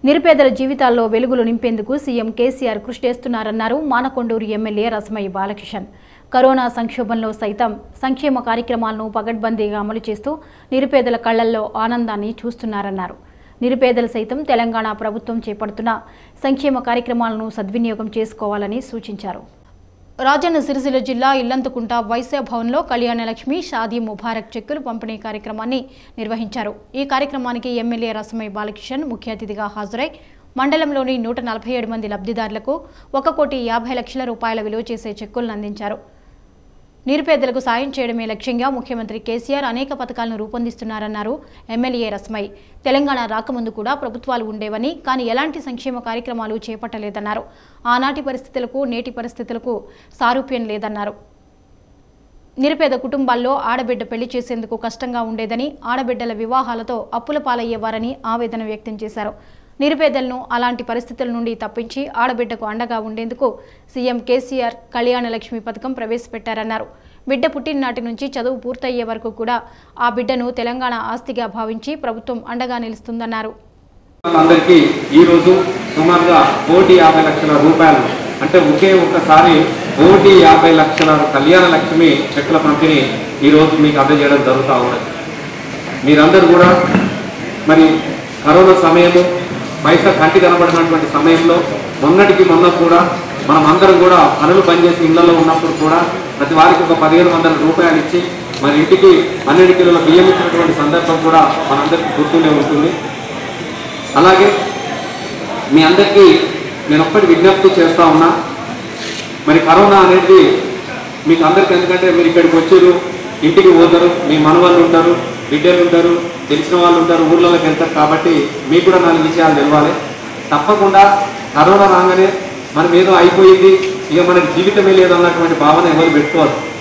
నిరుపేదల జీవితాల్లో వెలుగులు నింపేందుకు సీఎం కేసీఆర్ కృషి చేస్తున్నారన్నారు మానకొండూరు ఎమ్మెల్యే రసమయ్య బాలకిషన్ కరోనా సంక్షోభంలో సైతం సంక్షేమ కార్యక్రమాలను పగడ్బందీగా అమలు చేస్తూ నిరుపేదల కళ్లల్లో ఆనందాన్ని చూస్తున్నారన్నారు నిరుపేదలు సైతం తెలంగాణ ప్రభుత్వం చేపడుతున్న సంక్షేమ కార్యక్రమాలను సద్వినియోగం చేసుకోవాలని సూచించారు రాజన్న సిరిసిల్ల జిల్లా ఇల్లంతకుంట వైశ్య భవన్లో కళ్యాణలక్ష్మి షాదీ ముబారక్ చెక్కులు పంపిణీ కార్యక్రమాన్ని నిర్వహించారు ఈ కార్యక్రమానికి ఎమ్మెల్యే రసమయ్య బాలకిషన్ ముఖ్య అతిథిగా హాజరై మండలంలోని నూట నలభై ఏడు మంది లబ్ధిదారులకు ఒక కోటి యాభై లక్షల రూపాయల విలువ చేసే చెక్కులను అందించారు నిరుపేదలకు సాయం చేయడమే లక్ష్యంగా ముఖ్యమంత్రి కేసీఆర్ అనేక పథకాలను రూపొందిస్తున్నారన్నారు ఎమ్మెల్యే రస్మై తెలంగాణ రాకముందు కూడా ప్రభుత్వాలు ఉండేవని కానీ ఎలాంటి సంక్షేమ కార్యక్రమాలు చేపట్టలేదన్నారు ఆనాటి పరిస్థితులకు నేటి పరిస్థితులకు సారూప్యం లేదన్నారు నిరుపేద కుటుంబాల్లో ఆడబిడ్డ పెళ్లి చేసేందుకు కష్టంగా ఉండేదని ఆడబిడ్డల వివాహాలతో అప్పుల పాలయ్యేవారని ఆవేదన వ్యక్తం చేశారు నిరుపేదలను అలాంటి పరిస్థితుల నుండి తప్పించి ఆడబిడ్డకు అండగా ఉండేందుకు సీఎం కేసీఆర్ కళ్యాణ లక్ష్మి పథకం ప్రవేశపెట్టారన్నారు బిడ్డ పుట్టిన నాటి నుంచి చదువు పూర్తయ్యే వరకు కూడా ఆ బిడ్డను తెలంగాణ ఆస్తిగా భావించి ప్రభుత్వం అండగా నిలుస్తుందన్నారు అందరికీ ఈరోజు సుమారుగా కోటి యాభై లక్షల రూపాయలు అంటే ఒకే ఒక్కసారి కోటి యాభై లక్షల కళ్యాణ లక్ష్మి చెక్కుల పంపిణీ ఈరోజు మీకు అందజేయడం జరుగుతూ ఉన్నది మీరందరూ కూడా మరి కరోనా సమయము పైసా కంటి కనబడినటువంటి సమయంలో మొన్నటికి మొన్న కూడా మనం అందరం కూడా పనులు పనిచేసి ఇళ్లలో ఉన్నప్పుడు కూడా ప్రతి వారికి ఒక పదిహేను వందల రూపాయలు ఇచ్చి మరి ఇంటికి పన్నెండు కిలోల బియ్యం ఇచ్చినటువంటి సందర్భం కూడా మనందరికీ గుర్తుండే ఉంటుంది అలాగే మీ అందరికీ నేను ఒక్కటి విజ్ఞప్తి చేస్తా ఉన్నా మరి కరోనా అనేది మీకు అందరికీ ఎందుకంటే మీరు ఇక్కడికి వచ్చారు ఇంటికి పోతారు మీ మనవాళ్ళు ఉంటారు బిడ్డలు ఉంటారు తెలిసిన వాళ్ళు ఉంటారు ఊర్లలోకి వెళ్తారు కాబట్టి మీకు కూడా నాలుగు విషయాలు తెలవాలి తప్పకుండా కరోనా రాగానే మనం ఏదో అయిపోయింది ఇక మనకి జీవితమే లేదు అన్నటువంటి భావన ఎవరు పెట్టుకోవద్దు